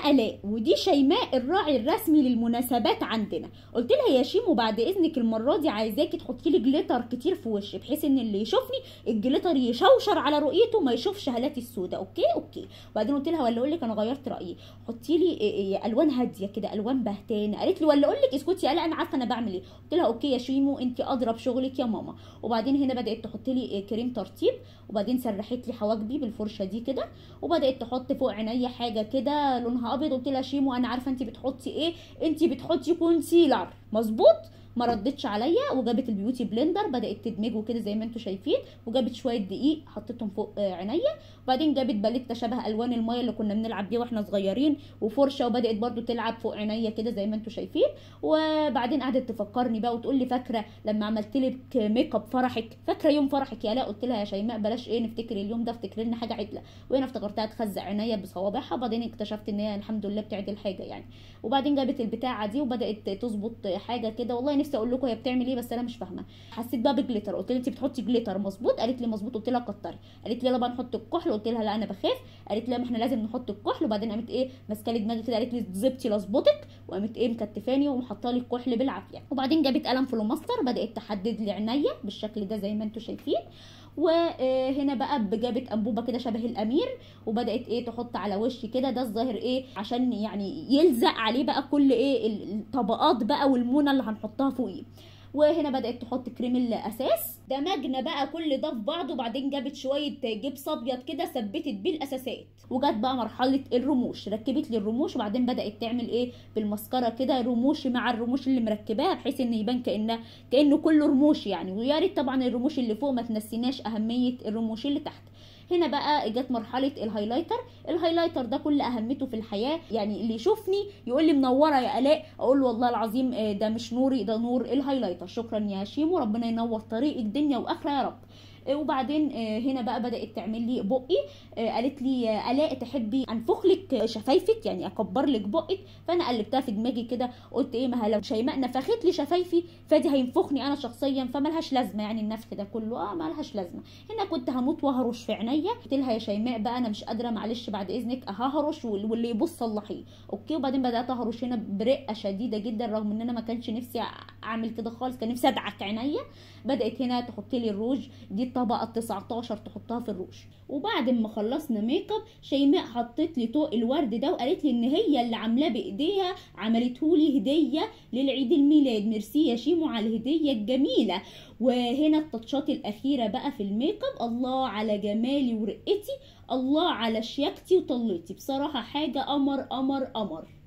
انا الاء ودي شيماء الراعي الرسمي للمناسبات عندنا قلت لها يا شيمو بعد اذنك المره دي عايزاكي تحطي لي جليتر كتير في وشي بحيث ان اللي يشوفني الجليتر يشوشر على رؤيته ما يشوفش هالاتي السوداء اوكي اوكي وبعدين قلت لها ولا اقول لك انا غيرت رايي حطي لي إيه إيه الوان هاديه كده الوان بهتانه قالت لي ولا اقول لك اسكتي لا انا عارفه انا بعمل ايه قلت لها اوكي يا شيمو انت اضرب شغلك يا ماما وبعدين هنا بدات تحط لي إيه كريم ترطيب وبعدين سرحت لي حواجبي بالفرشه دي كده وبدات تحط فوق عينيا حاجه كده لونها ابيض قلت لها شيمو انا عارفه انت بتحطي ايه انت بتحطي كونسيلر مظبوط ما ردتش عليا وجابت البيوتي بلندر بدات تدمجه كده زي ما انتم شايفين وجابت شويه دقيق حطيتهم فوق آه، عينيا وبعدين جابت باليته شبه الوان الميه اللي كنا بنلعب بيها واحنا صغيرين وفرشه وبدات برضو تلعب فوق عينيا كده زي ما انتم شايفين وبعدين قعدت تفكرني بقى وتقول لي فاكره لما عملت لك ميك اب فرحك فاكره يوم فرحك يا لا قلت لها يا شيماء بلاش ايه نفتكر اليوم ده افتكر لنا حاجه عدله وهنا افتكرتها تخزق عينيا بصوابعها وبعدين اكتشفت ان هي الحمد لله بتعدل حاجه يعني وبعدين جابت البتاعه دي وبدات تظبط حاجه كده والله نفسي اقول لكم هي بتعمل ايه بس انا مش فاهمه حسيت بقى بجليتر قلت لها انت بتحطي جليتر مظبوط قالت لي مظبوط قلت لها كتري قالت لي يلا بقى نحط الكحل قلت لها لا انا بخاف قالت لي لا ما احنا لازم نحط الكحل وبعدين قامت ايه ماسكه لي دماغي كده قالت لي ظبطي لاظبطك وقامت ايه مكتفاني ومحطه لي الكحل بالعافيه وبعدين جابت قلم فلوماستر بدات تحدد لي عينيا بالشكل ده زي ما انتم شايفين وهنا بقى جابت انبوبه كده شبه الامير وبدات ايه تحط على وشي كده ده الظاهر ايه عشان يعني يلزق عليه بقى كل ايه الطبقات بقى والمونه اللي هنحطها فوقيه وهنا بدات تحط كريم الاساس دمجنا بقى كل ده في بعض وبعدين جابت شويه جبس ابيض كده ثبتت بيه الاساسات وجت بقى مرحله الرموش ركبت لي الرموش وبعدين بدات تعمل ايه بالمسكره كده رموش مع الرموش اللي مركباها بحيث ان يبان كانه كانه كله رموش يعني ويا ريت طبعا الرموش اللي فوق ما تنسيناش اهميه الرموش اللي تحت هنا بقى جت مرحله الهايلايتر الهايلايتر ده كل اهميته في الحياه يعني اللي يشوفني يقول لي منوره يا الاء اقول له والله العظيم آه، ده مش نوري ده نور الهايلايتر شكرا يا شيمو ربنا ينور طريقك دنيا واخره يا رب آه، وبعدين آه، هنا بقى بدات تعمل لي بقي آه، قالت لي آه، الاء تحبي انفخ لك شفايفك يعني اكبر لك بقك فانا قلبتها في دماغي كده قلت ايه ما هي لو شيماء نفخت لي شفايفي فدي هينفخني انا شخصيا فملهاش لازمه يعني النفخ ده كله اه ملهاش لازمه هنا كنت هموت وهرش في عينيا قلت لها يا شيماء بقى انا مش قادره معلش بعد اذنك ههرش وال- واللي يبص صلحيه اوكي وبعدين بدات اهرش هنا برقه شديده جدا رغم ان انا ما كانش نفسي اعمل كده خالص كان نفسي ادعك عينيا بدات هنا تحط لي الروج دي الطبقه ال 19 تحطها في الروج وبعد ما خلصنا ميك اب شيماء حطت لي طوق الورد ده وقالت لي ان هي اللي عاملاه بايديها عملته لي هديه للعيد الميلاد ميرسي يا شيمو على الهديه الجميله وهنا التاتشات الاخيره بقى في الميك اب الله على جمالي ورقتي الله على شياكتي وطلتي بصراحه حاجه قمر قمر قمر